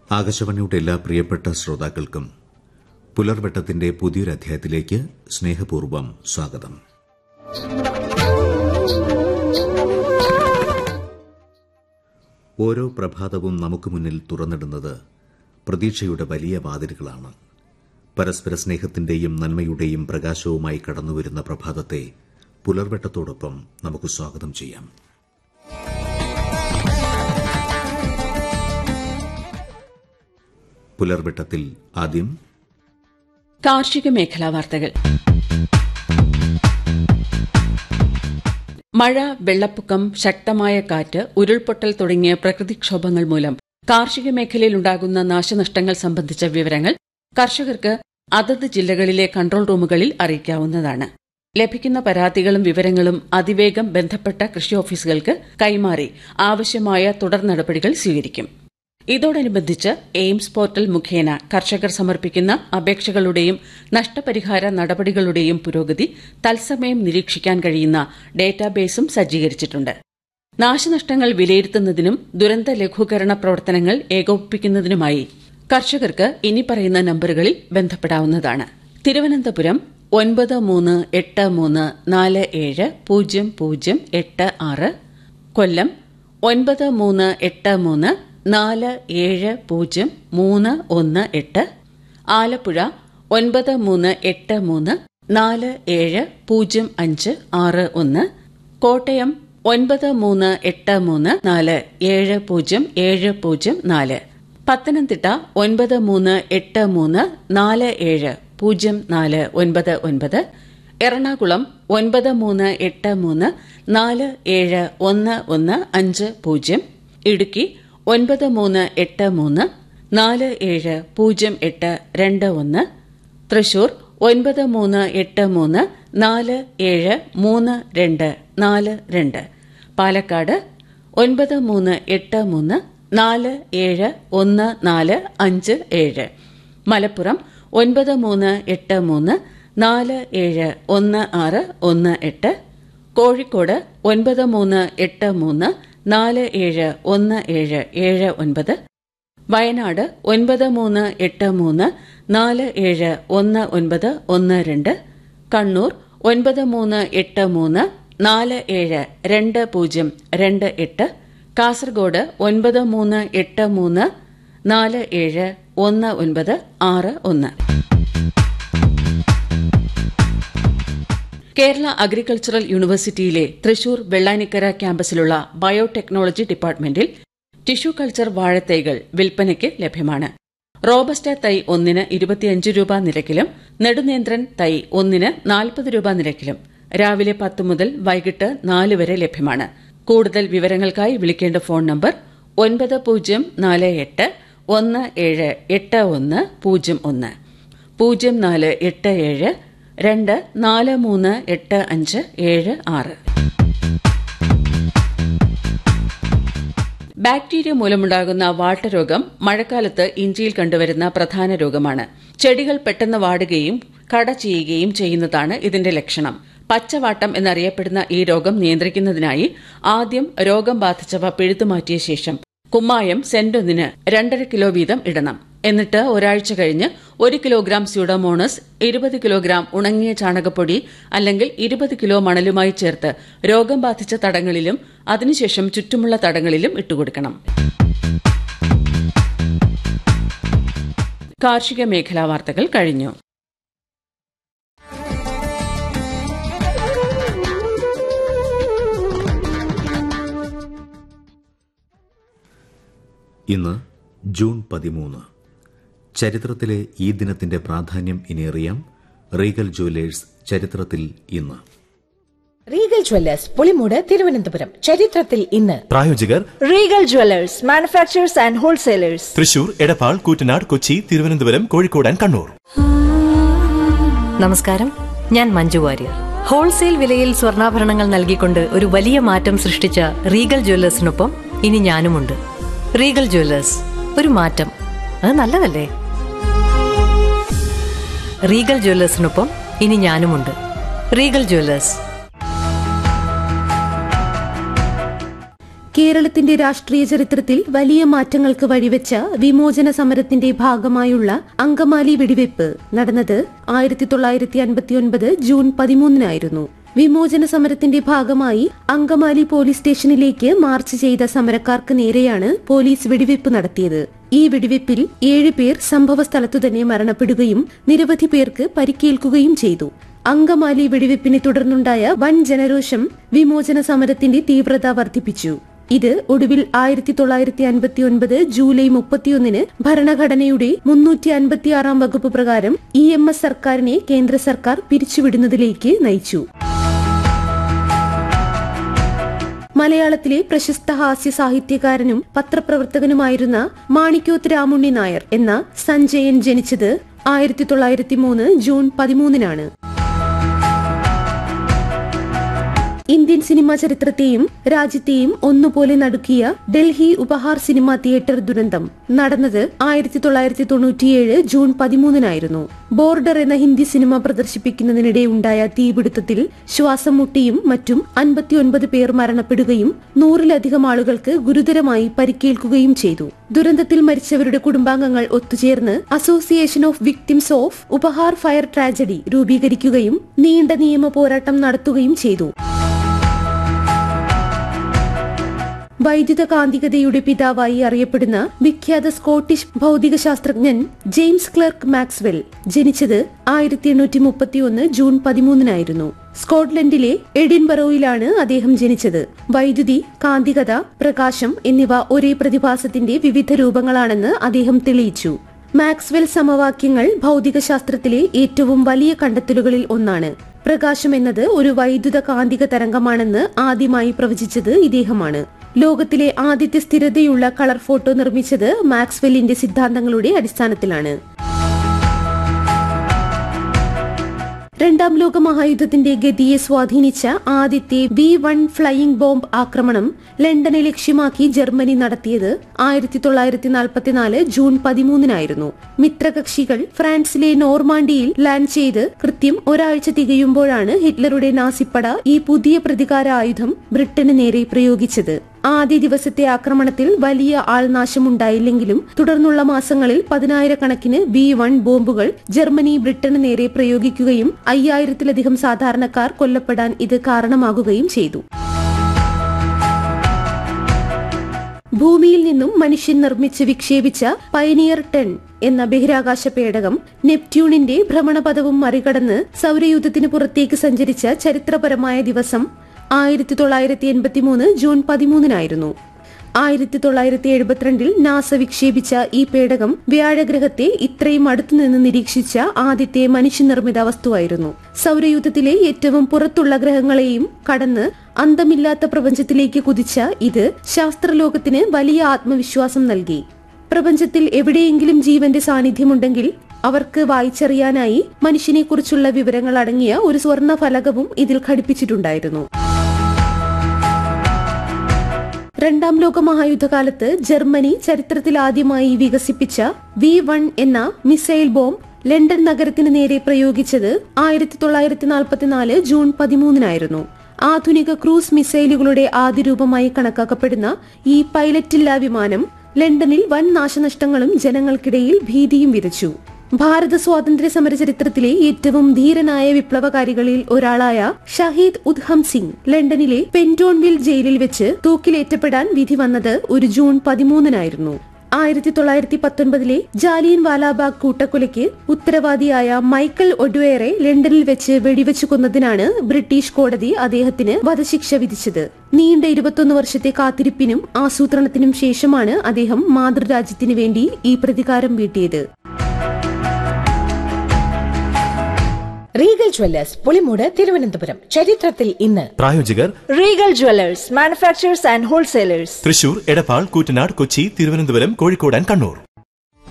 ആകാശവാണിയുടെ എല്ലാ പ്രിയപ്പെട്ട ശ്രോതാക്കൾക്കും പുലർവെട്ടത്തിന്റെ പുതിയൊരു അധ്യായത്തിലേക്ക് സ്നേഹപൂർവ്വം സ്വാഗതം ഓരോ പ്രഭാതവും നമുക്ക് മുന്നിൽ തുറന്നിടുന്നത് പ്രതീക്ഷയുടെ വലിയ വാതിലുകളാണ് പരസ്പര സ്നേഹത്തിന്റെയും നന്മയുടെയും പ്രകാശവുമായി കടന്നുവരുന്ന പ്രഭാതത്തെ പുലർവെട്ടത്തോടൊപ്പം നമുക്ക് സ്വാഗതം ചെയ്യാം പുലർവെട്ടത്തിൽ ആദ്യം കാർഷിക മേഖലാ വാർത്തകൾ മഴ വെള്ളപ്പൊക്കം ശക്തമായ കാറ്റ് ഉരുൾപൊട്ടൽ തുടങ്ങിയ പ്രകൃതിക്ഷോഭങ്ങൾ മൂലം കാർഷിക മേഖലയിലുണ്ടാകുന്ന നാശനഷ്ടങ്ങൾ സംബന്ധിച്ച വിവരങ്ങൾ കർഷകർക്ക് അതത് ജില്ലകളിലെ കൺട്രോൾ റൂമുകളിൽ അറിയിക്കാവുന്നതാണ് ലഭിക്കുന്ന പരാതികളും വിവരങ്ങളും അതിവേഗം ബന്ധപ്പെട്ട കൃഷി ഓഫീസുകൾക്ക് കൈമാറി ആവശ്യമായ തുടർ നടപടികൾ സ്വീകരിക്കും ഇതോടനുബന്ധിച്ച് എയിംസ് പോർട്ടൽ മുഖേന കർഷകർ സമർപ്പിക്കുന്ന അപേക്ഷകളുടെയും നഷ്ടപരിഹാര നടപടികളുടെയും പുരോഗതി തത്സമയം നിരീക്ഷിക്കാൻ കഴിയുന്ന ഡേറ്റാബേസും സജ്ജീകരിച്ചിട്ടുണ്ട് നാശനഷ്ടങ്ങൾ വിലയിരുത്തുന്നതിനും ദുരന്ത ലഘൂകരണ പ്രവർത്തനങ്ങൾ ഏകോപിപ്പിക്കുന്നതിനുമായി കർഷകർക്ക് ഇനി പറയുന്ന നമ്പറുകളിൽ ബന്ധപ്പെടാവുന്നതാണ് തിരുവനന്തപുരം ഒൻപത് മൂന്ന് എട്ട് മൂന്ന് നാല് ഏഴ് പൂജ്യം പൂജ്യം എട്ട് ആറ് കൊല്ലം ഒൻപത് മൂന്ന് എട്ട് മൂന്ന് നാല് ഏഴ് പൂജ്യം മൂന്ന് ഒന്ന് എട്ട് ആലപ്പുഴ ഒൻപത് മൂന്ന് എട്ട് മൂന്ന് നാല് ഏഴ് പൂജ്യം അഞ്ച് ആറ് ഒന്ന് കോട്ടയം ഒൻപത് മൂന്ന് എട്ട് മൂന്ന് നാല് ഏഴ് പൂജ്യം ഏഴ് പൂജ്യം നാല് പത്തനംതിട്ട ഒൻപത് മൂന്ന് എട്ട് മൂന്ന് നാല് ഏഴ് പൂജ്യം നാല് ഒൻപത് ഒൻപത് എറണാകുളം ഒൻപത് മൂന്ന് എട്ട് മൂന്ന് നാല് ഏഴ് ഒന്ന് ഒന്ന് അഞ്ച് പൂജ്യം ഇടുക്കി ഒൻപത് മൂന്ന് എട്ട് മൂന്ന് നാല് ഏഴ് പൂജ്യം എട്ട് രണ്ട് ഒന്ന് തൃശൂർ ഒൻപത് മൂന്ന് എട്ട് മൂന്ന് നാല് ഏഴ് മൂന്ന് രണ്ട് നാല് രണ്ട് പാലക്കാട് ഒൻപത് മൂന്ന് എട്ട് മൂന്ന് നാല് ഏഴ് ഒന്ന് നാല് അഞ്ച് ഏഴ് മലപ്പുറം ഒൻപത് മൂന്ന് എട്ട് മൂന്ന് നാല് ഏഴ് ഒന്ന് ആറ് ഒന്ന് എട്ട് കോഴിക്കോട് ഒൻപത് മൂന്ന് എട്ട് മൂന്ന് നാല് ഏഴ് ഒന്ന് ഏഴ് ഏഴ് ഒൻപത് വയനാട് ഒൻപത് മൂന്ന് എട്ട് മൂന്ന് നാല് ഏഴ് ഒന്ന് ഒൻപത് ഒന്ന് രണ്ട് കണ്ണൂർ ഒൻപത് മൂന്ന് എട്ട് മൂന്ന് നാല് ഏഴ് രണ്ട് പൂജ്യം രണ്ട് എട്ട് കാസർഗോഡ് ഒൻപത് മൂന്ന് എട്ട് മൂന്ന് നാല് ഏഴ് ഒന്ന് ഒൻപത് ആറ് ഒന്ന് കേരള അഗ്രികൾച്ചറൽ യൂണിവേഴ്സിറ്റിയിലെ തൃശൂർ വെള്ളാനിക്കര ക്യാമ്പസിലുള്ള ബയോടെക്നോളജി ഡിപ്പാർട്ട്മെന്റിൽ ടിഷ്യൂ കൾച്ചർ വാഴത്തൈകൾ വിൽപ്പനയ്ക്ക് ലഭ്യമാണ് റോബസ്റ്റ തൈ ഒന്നിന് ഇരുപത്തിയഞ്ച് രൂപ നിരക്കിലും നെടുനേന്ത്രൻ തൈ ഒന്നിന് നാൽപ്പത് രൂപ നിരക്കിലും രാവിലെ പത്ത് മുതൽ വൈകിട്ട് നാല് വരെ ലഭ്യമാണ് കൂടുതൽ വിവരങ്ങൾക്കായി വിളിക്കേണ്ട ഫോൺ നമ്പർ ഒൻപത് പൂജ്യം നാല് എട്ട് ഒന്ന് ഏഴ് എട്ട് ഒന്ന് പൂജ്യം ഒന്ന് പൂജ്യം നാല് എട്ട് ഏഴ് രണ്ട് നാല് മൂന്ന് എട്ട് അഞ്ച് ഏഴ് ആറ് ബാക്ടീരിയ മൂലമുണ്ടാകുന്ന വാട്ടരോഗം മഴക്കാലത്ത് ഇഞ്ചിയിൽ കണ്ടുവരുന്ന പ്രധാന രോഗമാണ് ചെടികൾ പെട്ടെന്ന് വാടുകയും കട ചെയ്യുകയും ചെയ്യുന്നതാണ് ഇതിന്റെ ലക്ഷണം പച്ചവാട്ടം എന്നറിയപ്പെടുന്ന ഈ രോഗം നിയന്ത്രിക്കുന്നതിനായി ആദ്യം രോഗം ബാധിച്ചവ പിഴുതുമാറ്റിയ ശേഷം കുമ്മായം സെന്റൊന്നിന് രണ്ടര കിലോ വീതം ഇടണം എന്നിട്ട് ഒരാഴ്ച കഴിഞ്ഞ് ഒരു കിലോഗ്രാം സ്യൂഡോമോണസ് ഇരുപത് കിലോഗ്രാം ഉണങ്ങിയ ചാണകപ്പൊടി അല്ലെങ്കിൽ ഇരുപത് കിലോ മണലുമായി ചേർത്ത് രോഗം ബാധിച്ച തടങ്ങളിലും അതിനുശേഷം ചുറ്റുമുള്ള തടങ്ങളിലും ഇട്ടുകൊടുക്കണം കാർഷിക മേഖലാ വാർത്തകൾ കഴിഞ്ഞു ഇന്ന് ജൂൺ പതിമൂന്ന് ചരിത്രത്തിലെ ഈ ദിനത്തിന്റെ പ്രാധാന്യം ഇനിയറിയാം റീഗൽ ജുവലേഴ്സ് ചരിത്രത്തിൽ ഇന്ന് റീഗൽ ജ്വല്ലേഴ്സ് പുളിമൂട് തിരുവനന്തപുരം ചരിത്രത്തിൽ ഇന്ന് പ്രായോജകർ Regal Jewellers manufacturers and wholesalers Thrissur Edappal Koottanad Kochi Thiruvananthapuram Kozhikode and Kannur നമസ്കാരം ഞാൻ മഞ്ജു വാര്യർ ഹോൾസെയിൽ വിലയിൽ സ്വർണ്ണാഭരണങ്ങൾ നൽകിക്കൊണ്ട് ഒരു വലിയ മാറ്റം സൃഷ്ടിച്ച റീഗൽ ജ്വല്ലേഴ്സിനൊപ്പം ഇനി ഞാനുമുണ്ട് റീഗൽ ജ്വല്ലേഴ്സ് ഒരു മാറ്റം അത് നല്ലതല്ലേ റീഗൽ ജ്വല്ലേഴ്സിനൊപ്പം ഇനി ഞാനുമുണ്ട് റീഗൽ ജ്വല്ലേഴ്സ് കേരളത്തിന്റെ രാഷ്ട്രീയ ചരിത്രത്തിൽ വലിയ മാറ്റങ്ങൾക്ക് വഴിവെച്ച വിമോചന സമരത്തിന്റെ ഭാഗമായുള്ള അങ്കമാലി വെടിവെപ്പ് നടന്നത് ആയിരത്തി തൊള്ളായിരത്തി അൻപത്തിയൊൻപത് ജൂൺ പതിമൂന്നിനായിരുന്നു വിമോചന സമരത്തിന്റെ ഭാഗമായി അങ്കമാലി പോലീസ് സ്റ്റേഷനിലേക്ക് മാർച്ച് ചെയ്ത സമരക്കാർക്ക് നേരെയാണ് പോലീസ് വെടിവെപ്പ് നടത്തിയത് ഈ വെടിവെപ്പിൽ ഏഴ് പേർ സംഭവ സ്ഥലത്തു തന്നെ മരണപ്പെടുകയും നിരവധി പേർക്ക് പരിക്കേൽക്കുകയും ചെയ്തു അങ്കമാലി വെടിവെപ്പിനെ തുടർന്നുണ്ടായ വൻ ജനരോഷം വിമോചന സമരത്തിന്റെ തീവ്രത വർദ്ധിപ്പിച്ചു ഇത് ഒടുവിൽ ആയിരത്തി തൊള്ളായിരത്തി അൻപത്തി ഒൻപത് ജൂലൈ മുപ്പത്തിയൊന്നിന് ഭരണഘടനയുടെ മുന്നൂറ്റി അൻപത്തിയാറാം വകുപ്പ് പ്രകാരം ഇ എം എസ് സർക്കാരിനെ കേന്ദ്ര സർക്കാർ പിരിച്ചുവിടുന്നതിലേക്ക് നയിച്ചു മലയാളത്തിലെ പ്രശസ്ത ഹാസ്യ സാഹിത്യകാരനും പത്രപ്രവർത്തകനുമായിരുന്ന മാണിക്യോത്ത് രാമുണ്ണി നായർ എന്ന സഞ്ജയൻ ജനിച്ചത് ആയിരത്തി തൊള്ളായിരത്തി മൂന്ന് ജൂൺ പതിമൂന്നിനാണ് ഇന്ത്യൻ സിനിമാ ചരിത്രത്തെയും രാജ്യത്തെയും ഒന്നുപോലെ നടുക്കിയ ഡൽഹി ഉപഹാർ സിനിമാ തിയേറ്റർ ദുരന്തം നടന്നത് ആയിരത്തി തൊള്ളായിരത്തി തൊണ്ണൂറ്റിയേഴ് ജൂൺ പതിമൂന്നിനായിരുന്നു ബോർഡർ എന്ന ഹിന്ദി സിനിമ പ്രദർശിപ്പിക്കുന്നതിനിടെ ഉണ്ടായ തീപിടുത്തത്തിൽ ശ്വാസം മുട്ടിയും മറ്റും അൻപത്തിയൊൻപത് പേർ മരണപ്പെടുകയും നൂറിലധികം ആളുകൾക്ക് ഗുരുതരമായി പരിക്കേൽക്കുകയും ചെയ്തു ദുരന്തത്തിൽ മരിച്ചവരുടെ കുടുംബാംഗങ്ങൾ ഒത്തുചേർന്ന് association of victims of Uphaar fire tragedy രൂപീകരിക്കുകയും നീണ്ട നിയമ പോരാട്ടം നടത്തുകയും ചെയ്തു വൈദ്യുത കാന്തികതയുടെ പിതാവായി അറിയപ്പെടുന്ന വിഖ്യാത സ്കോട്ടിഷ് ഭൗതിക ശാസ്ത്രജ്ഞൻ ജെയിംസ് ക്ലർക്ക് മാക്സ്വെൽ ജനിച്ചത് ആയിരത്തി എണ്ണൂറ്റി മുപ്പത്തിയൊന്ന് ജൂൺ പതിമൂന്നിനായിരുന്നു സ്കോട്ട്ലൻഡിലെ എഡിൻബറോയിലാണ് അദ്ദേഹം ജനിച്ചത് വൈദ്യുതി കാന്തികത പ്രകാശം എന്നിവ ഒരേ പ്രതിഭാസത്തിന്റെ വിവിധ രൂപങ്ങളാണെന്ന് അദ്ദേഹം തെളിയിച്ചു മാക്സ്വെൽ സമവാക്യങ്ങൾ ഭൗതികശാസ്ത്രത്തിലെ ഏറ്റവും വലിയ കണ്ടെത്തലുകളിൽ ഒന്നാണ് പ്രകാശം എന്നത് ഒരു വൈദ്യുത കാന്തിക തരംഗമാണെന്ന് ആദ്യമായി പ്രവചിച്ചത് ഇദ്ദേഹമാണ് ലോകത്തിലെ ആദ്യത്തെ സ്ഥിരതയുള്ള കളർ ഫോട്ടോ നിർമ്മിച്ചത് മാക്സ്വെല്ലിന്റെ സിദ്ധാന്തങ്ങളുടെ അടിസ്ഥാനത്തിലാണ് രണ്ടാം ലോക മഹായുദ്ധത്തിന്റെ ഗതിയെ സ്വാധീനിച്ച ആദ്യത്തെ വി വൺ ഫ്ലൈയിംഗ് ബോംബ് ആക്രമണം ലണ്ടനെ ലക്ഷ്യമാക്കി ജർമ്മനി നടത്തിയത് ആയിരത്തി തൊള്ളായിരത്തി നാൽപ്പത്തിനാല് ജൂൺ പതിമൂന്നിനായിരുന്നു മിത്രകക്ഷികൾ ഫ്രാൻസിലെ നോർമാണ്ടിയിൽ ലാൻഡ് ചെയ്ത് കൃത്യം ഒരാഴ്ച തികയുമ്പോഴാണ് ഹിറ്റ്ലറുടെ നാസിപ്പട ഈ പുതിയ പ്രതികാര ആയുധം ബ്രിട്ടന് നേരെ പ്രയോഗിച്ചത് ആദ്യ ദിവസത്തെ ആക്രമണത്തിൽ വലിയ ആൾനാശമുണ്ടായില്ലെങ്കിലും തുടർന്നുള്ള മാസങ്ങളിൽ പതിനായിരക്കണക്കിന് ബി വൺ ബോംബുകൾ ജർമ്മനി ബ്രിട്ടന് നേരെ പ്രയോഗിക്കുകയും അയ്യായിരത്തിലധികം സാധാരണക്കാർ കൊല്ലപ്പെടാൻ ഇത് കാരണമാകുകയും ചെയ്തു ഭൂമിയിൽ നിന്നും മനുഷ്യൻ നിർമ്മിച്ച് വിക്ഷേപിച്ച പയനിയർ ടെൻ എന്ന ബഹിരാകാശ പേടകം നെപ്റ്റ്യൂണിന്റെ ഭ്രമണപഥവും മറികടന്ന് സൗരയൂഥത്തിന് പുറത്തേക്ക് സഞ്ചരിച്ച ചരിത്രപരമായ ദിവസം ആയിരത്തി തൊള്ളായിരത്തി എൺപത്തി മൂന്ന് ജൂൺ പതിമൂന്നിനായിരുന്നു ആയിരത്തി തൊള്ളായിരത്തി എഴുപത്തിരണ്ടിൽ നാസ വിക്ഷേപിച്ച ഈ പേടകം വ്യാഴഗ്രഹത്തെ ഇത്രയും അടുത്തുനിന്ന് നിരീക്ഷിച്ച ആദ്യത്തെ മനുഷ്യനിർമ്മിത വസ്തുവായിരുന്നു സൗരയൂഥത്തിലെ ഏറ്റവും പുറത്തുള്ള ഗ്രഹങ്ങളെയും കടന്ന് അന്തമില്ലാത്ത പ്രപഞ്ചത്തിലേക്ക് കുതിച്ച ഇത് ശാസ്ത്രലോകത്തിന് വലിയ ആത്മവിശ്വാസം നൽകി പ്രപഞ്ചത്തിൽ എവിടെയെങ്കിലും ജീവന്റെ സാന്നിധ്യമുണ്ടെങ്കിൽ അവർക്ക് വായിച്ചറിയാനായി മനുഷ്യനെക്കുറിച്ചുള്ള വിവരങ്ങൾ അടങ്ങിയ ഒരു സ്വർണ്ണ ഫലകവും ഇതിൽ ഘടിപ്പിച്ചിട്ടുണ്ടായിരുന്നു രണ്ടാം ലോക മഹായുദ്ധകാലത്ത് ജർമ്മനി ചരിത്രത്തിൽ ആദ്യമായി വികസിപ്പിച്ച വി വൺ എന്ന മിസൈൽ ബോംബ് ലണ്ടൻ നഗരത്തിന് നേരെ പ്രയോഗിച്ചത് ആയിരത്തി തൊള്ളായിരത്തി നാൽപ്പത്തിനാല് ജൂൺ പതിമൂന്നിനായിരുന്നു ആധുനിക ക്രൂസ് മിസൈലുകളുടെ ആദ്യ രൂപമായി കണക്കാക്കപ്പെടുന്ന ഈ പൈലറ്റില്ലാ വിമാനം ലണ്ടനിൽ വൻ നാശനഷ്ടങ്ങളും ജനങ്ങൾക്കിടയിൽ ഭീതിയും വിതച്ചു ഭാരത സ്വാതന്ത്ര്യ സമര ചരിത്രത്തിലെ ഏറ്റവും ധീരനായ വിപ്ലവകാരികളിൽ ഒരാളായ ഷഹീദ് ഉദ്ഹം സിംഗ് ലണ്ടനിലെ പെന്റോൺവിൽ ജയിലിൽ വെച്ച് തൂക്കിലേറ്റപ്പെടാൻ വിധി വന്നത് ഒരു ജൂൺ പതിമൂന്നിനായിരുന്നു ആയിരത്തി തൊള്ളായിരത്തി പത്തൊൻപതിലെ ജാലിയൻ വാലാബാഗ് കൂട്ടക്കൊലയ്ക്ക് ഉത്തരവാദിയായ മൈക്കൽ ഒഡ്വേറെ ലണ്ടനിൽ വെച്ച് വെടിവെച്ചു കൊന്നതിനാണ് ബ്രിട്ടീഷ് കോടതി അദ്ദേഹത്തിന് വധശിക്ഷ വിധിച്ചത് നീണ്ട ഇരുപത്തൊന്ന് വർഷത്തെ കാത്തിരിപ്പിനും ആസൂത്രണത്തിനും ശേഷമാണ് അദ്ദേഹം മാതൃരാജ്യത്തിനു വേണ്ടി ഈ പ്രതികാരം വീട്ടിയത് റീഗൽ ജ്വല്ലേഴ്സ് പുളിമൂട് തിരുവനന്തപുരം ചരിത്രത്തിൽ ഇന്ന് പ്രായോജകർ Regal Jewelers, manufacturers and wholesalers. Thrissur Edappal Koottanad Kochi Thiruvananthapuram Kozhikode and Kannur